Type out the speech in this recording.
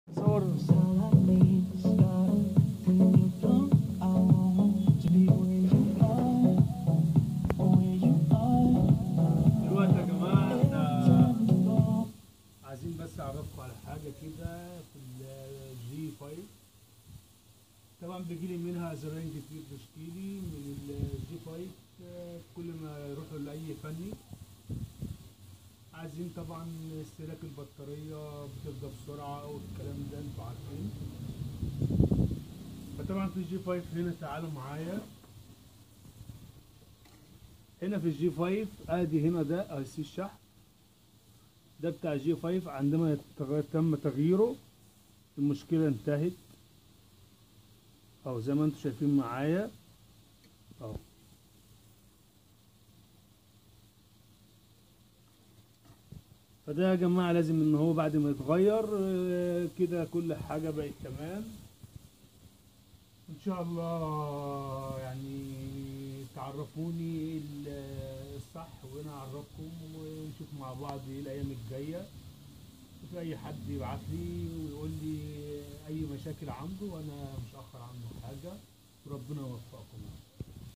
صور دلوقتي يا جماعة احنا عايزين بس اعرفكم على حاجة كده في الجي 5 طبعا بيجيلي منها زباين كتير بتشكيلي من الجي 5 آه، كل ما يروحوا لأي فني عايزين طبعا استهلاك البطارية بتفضى بسرعة والكلام ده انتوا عارفين فطبعا في الجي 5 هنا تعالوا معايا هنا في الجي 5 ادي هنا ده اي سي الشحن ده بتاع جي 5 عندما يتغ- تم تغييره المشكلة انتهت اهو زي ما انتم شايفين معايا اهو فده يا جماعة لازم ان هو بعد ما يتغير آه، كده كل حاجة بقت تمام ان شاء الله يعني تعرفوني ايه ال- الصح وانا اعرفكم ونشوف مع بعض ايه الايام الجايه في اي حد يبعت لي ويقول لي اي مشاكل عنده وانا مش اخر عنه حاجه وربنا يوفقكم